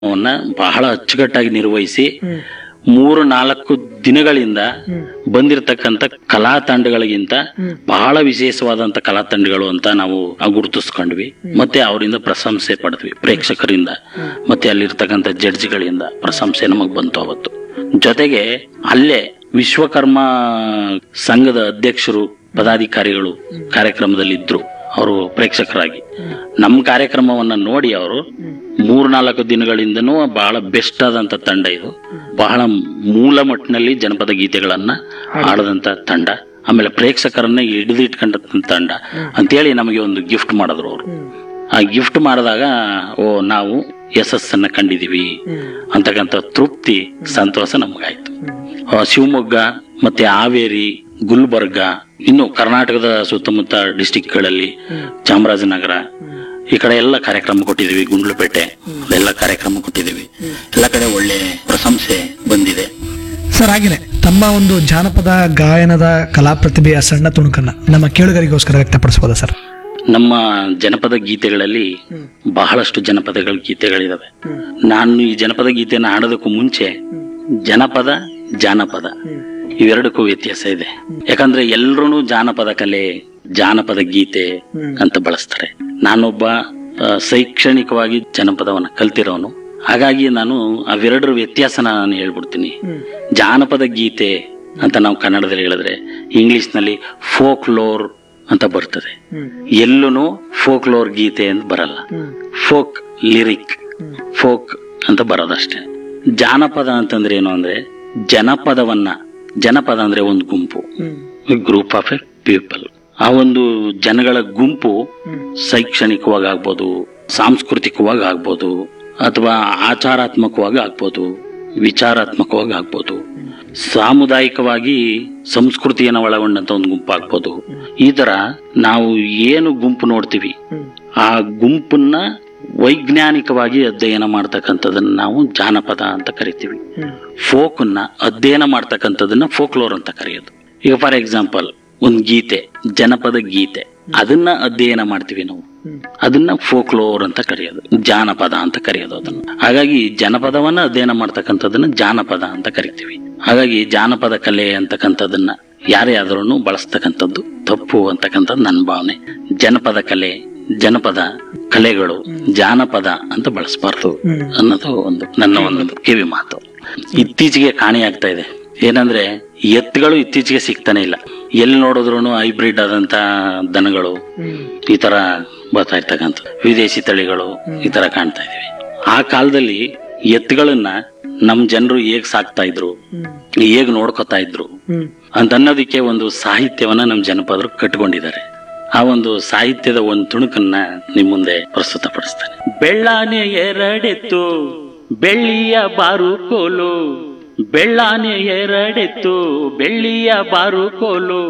ಅವನ್ನ ಬಹಳ ಅಚ್ಚುಕಟ್ಟಾಗಿ ನಿರ್ವಹಿಸಿ ಮೂರು ನಾಲ್ಕು ದಿನಗಳಿಂದ ಬಂದಿರತಕ್ಕಂತ ಕಲಾ ತಂಡಗಳಿಗಿಂತ ಬಹಳ ವಿಶೇಷವಾದಂತ ಕಲಾ ತಂಡಗಳು ಅಂತ ನಾವು ಗುರುತಿಸ್ಕೊಂಡ್ವಿ ಮತ್ತೆ ಅವರಿಂದ ಪ್ರಶಂಸೆ ಪಡೆದ್ವಿ ಪ್ರೇಕ್ಷಕರಿಂದ ಮತ್ತೆ ಅಲ್ಲಿರ್ತಕ್ಕಂಥ ಜಡ್ಜ್ಗಳಿಂದ ಪ್ರಶಂಸೆ ನಮಗ್ ಬಂತು ಅವತ್ತು ಜೊತೆಗೆ ಅಲ್ಲೇ ವಿಶ್ವಕರ್ಮ ಸಂಘದ ಅಧ್ಯಕ್ಷರು ಪದಾಧಿಕಾರಿಗಳು ಕಾರ್ಯಕ್ರಮದಲ್ಲಿ ಇದ್ರು ಅವರು ಪ್ರೇಕ್ಷಕರಾಗಿ ನಮ್ಮ ಕಾರ್ಯಕ್ರಮವನ್ನ ನೋಡಿ ಅವರು ಮೂರ್ನಾಲ್ಕು ದಿನಗಳಿಂದನೂ ಬಹಳ ಬೆಸ್ಟ್ ಆದಂತ ತಂಡ ಇದು ಬಹಳ ಮೂಲ ಮಟ್ಟಿನಲ್ಲಿ ಜನಪದ ಗೀತೆಗಳನ್ನ ಆಡದಂತ ತಂಡ ಆಮೇಲೆ ಪ್ರೇಕ್ಷಕರನ್ನ ಹಿಡಿದಿಟ್ಕೊಂಡ ತಂಡ ಅಂತೇಳಿ ನಮಗೆ ಒಂದು ಗಿಫ್ಟ್ ಮಾಡಿದ್ರು ಅವರು ಆ ಗಿಫ್ಟ್ ಮಾಡಿದಾಗ ಓ ನಾವು ಯಶಸ್ಸನ್ನ ಕಂಡಿದೀವಿ ಅಂತಕ್ಕಂಥ ತೃಪ್ತಿ ಸಂತೋಷ ನಮಗಾಯ್ತು ಆ, ಶಿವಮೊಗ್ಗ ಮತ್ತೆ ಹಾವೇರಿ ಗುಲ್ಬರ್ಗ ಇನ್ನು ಕರ್ನಾಟಕದ ಸುತ್ತಮುತ್ತ ಡಿಸ್ಟಿಕ್ಗಳಲ್ಲಿ ಚಾಮರಾಜನಗರ ಈ ಕಡೆ ಎಲ್ಲ ಕಾರ್ಯಕ್ರಮ ಕೊಟ್ಟಿದ್ದೀವಿ ಗುಂಡ್ಲುಪೇಟೆ ಎಲ್ಲ ಕಾರ್ಯಕ್ರಮ ಕೊಟ್ಟಿದ್ದೀವಿ ಎಲ್ಲ ಕಡೆ ಒಳ್ಳೆ ಪ್ರಶಂಸೆ ಬಂದಿದೆ ಸರ್ ಹಾಗೇನೆ ತಮ್ಮ ಒಂದು ಜಾನಪದ ಗಾಯನದ ಕಲಾ ಪ್ರತಿಭೆಯ ಸಣ್ಣ ತುಣುಕನ್ನ ನಮ್ಮ ಕೇಳುಗರಿಗೋಸ್ಕರ ವ್ಯಕ್ತಪಡಿಸಬಹುದಾ ಸರ್ ನಮ್ಮ ಜನಪದ ಗೀತೆಗಳಲ್ಲಿ ಬಹಳಷ್ಟು ಜನಪದಗಳ ಗೀತೆಗಳಿದಾವೆ ನಾನು ಈ ಜನಪದ ಗೀತೆಯನ್ನು ಹಾಡೋದಕ್ಕೂ ಮುಂಚೆ ಜನಪದ ಜಾನಪದ ಇವೆರಡಕ್ಕೂ ವ್ಯತ್ಯಾಸ ಇದೆ ಯಾಕಂದ್ರೆ ಎಲ್ರೂ ಜಾನಪದ ಕಲೆ ಜಾನಪದ ಗೀತೆ ಅಂತ ಬಳಸ್ತಾರೆ ನಾನೊಬ್ಬ ಆ, ಶೈಕ್ಷಣಿಕವಾಗಿ ಜನಪದವನ್ನ ಕಲ್ತಿರೋನು ಹಾಗಾಗಿ ನಾನು ಅವೆರಡರ ವ್ಯತ್ಯಾಸನ ನಾನು ಹೇಳ್ಬಿಡ್ತೀನಿ ಜಾನಪದ ಗೀತೆ ಅಂತ ನಾವು ಕನ್ನಡದಲ್ಲಿ ಹೇಳಿದ್ರೆ ಇಂಗ್ಲಿಷ್ ನಲ್ಲಿ ಫೋಕ್ ಲೋರ್ ಅಂತ ಬರ್ತದೆ ಎಲ್ಲೂ ಫೋಕ್ಲೋರ್ ಗೀತೆ ಅಂತ ಬರಲ್ಲ ಫೋಕ್ ಲಿರಿಕ್ ಫೋಕ್ ಅಂತ ಬರೋದಷ್ಟೇ ಜಾನಪದ ಅಂತಂದ್ರೆ ಏನು ಅಂದ್ರೆ ಜನಪದವನ್ನ ಜನಪದ ಅಂದ್ರೆ ಒಂದು ಗುಂಪು ಗ್ರೂಪ್ ಆಫ್ ಎ ಪೀಪಲ್ ಆ ಒಂದು ಜನಗಳ ಗುಂಪು ಶೈಕ್ಷಣಿಕವಾಗಿ ಆಗ್ಬೋದು ಸಾಂಸ್ಕೃತಿಕವಾಗಿ ಆಗ್ಬೋದು ಅಥವಾ ಆಚಾರಾತ್ಮಕವಾಗಿ ಆಗ್ಬೋದು ವಿಚಾರಾತ್ಮಕವಾಗಿ ಆಗ್ಬೋದು ಸಾಮುದಾಯಿಕವಾಗಿ ಸಂಸ್ಕೃತಿಯನ್ನು ಒಳಗೊಂಡಂತ ಒಂದು ಗುಂಪು ಆಗ್ಬೋದು ಈ ತರ ನಾವು ಏನು ಗುಂಪು ನೋಡ್ತೀವಿ ಆ ಗುಂಪನ್ನ ವೈಜ್ಞಾನಿಕವಾಗಿ ಅಧ್ಯಯನ ಮಾಡ್ತಕ್ಕಂಥದನ್ನ ನಾವು ಜಾನಪದ ಅಂತ ಕರಿತೀವಿ ಫೋಕನ್ನ ಅಧ್ಯಯನ ಮಾಡ್ತಕ್ಕಂಥದನ್ನ ಫೋಕ್ಲೋರ್ ಅಂತ ಕರೆಯೋದು ಈಗ ಫಾರ್ ಎಕ್ಸಾಂಪಲ್ ಒಂದು ಗೀತೆ ಜನಪದ ಗೀತೆ ಅದನ್ನ ಅಧ್ಯಯನ ಮಾಡ್ತೀವಿ ನಾವು ಅದನ್ನ ಫೋಕ್ಲೋರ್ ಅಂತ ಕರೆಯೋದು ಜಾನಪದ ಅಂತ ಕರೆಯೋದು ಅದನ್ನ ಹಾಗಾಗಿ ಜನಪದವನ್ನ ಅಧ್ಯಯನ ಮಾಡ್ತಕ್ಕಂಥದನ್ನ ಜಾನಪದ ಅಂತ ಕರಿತೀವಿ ಹಾಗಾಗಿ ಜಾನಪದ ಕಲೆ ಅಂತಕ್ಕಂಥದನ್ನ ಯಾರೇ ಆದ್ರೂ ಬಳಸ್ತಕ್ಕಂಥದ್ದು ತಪ್ಪು ಅಂತಕ್ಕಂಥದ್ದು ನನ್ನ ಭಾವನೆ ಜನಪದ ಕಲೆ ಜನಪದ ಕಲೆಗಳು ಜಾನಪದ ಅಂತ ಬಳಸಬಾರ್ದು ಅನ್ನೋದು ಒಂದು ನನ್ನ ಒಂದು ಕಿವಿ ಮಾತು ಇತ್ತೀಚೆಗೆ ಕಾಣೆಯಾಗ್ತಾ ಇದೆ ಏನಂದ್ರೆ ಎತ್ತುಗಳು ಇತ್ತೀಚೆಗೆ ಸಿಗ್ತಾನೆ ಇಲ್ಲ ಎಲ್ಲಿ ನೋಡಿದ್ರು ಹೈಬ್ರಿಡ್ ಆದಂತ ದನಗಳು ಈ ತರ ಬರ್ತಾ ಇರ್ತಕ್ಕಂಥ ವಿದೇಶಿ ತಳಿಗಳು ಈ ತರ ಕಾಣ್ತಾ ಇದೀವಿ ಆ ಕಾಲದಲ್ಲಿ ಎತ್ತುಗಳನ್ನ ನಮ್ ಜನರು ಹೇಗ್ ಸಾಕ್ತಾ ಇದ್ರು ಹೇಗ್ ನೋಡ್ಕೊತಾ ಇದ್ರು ಅಂತ ಅನ್ನೋದಕ್ಕೆ ಒಂದು ಸಾಹಿತ್ಯವನ್ನ ನಮ್ ಜನಪದರು ಕಟ್ಕೊಂಡಿದ್ದಾರೆ ಆ ಒಂದು ಸಾಹಿತ್ಯದ ಒಂದು ತುಣುಕನ್ನ ನಿಮ್ ಮುಂದೆ ಪ್ರಸ್ತುತಪಡಿಸ್ತೇನೆ ಬೆಳ್ಳಾನೆ ಎರಡೆತ್ತು ಬೆಳ್ಳಿಯ ಬಾರುಕೋಲು ಬೆಳ್ಳಾನೆ ಎರಡೆತ್ತು ಬೆಳ್ಳಿಯ ಬಾರುಕೋಲು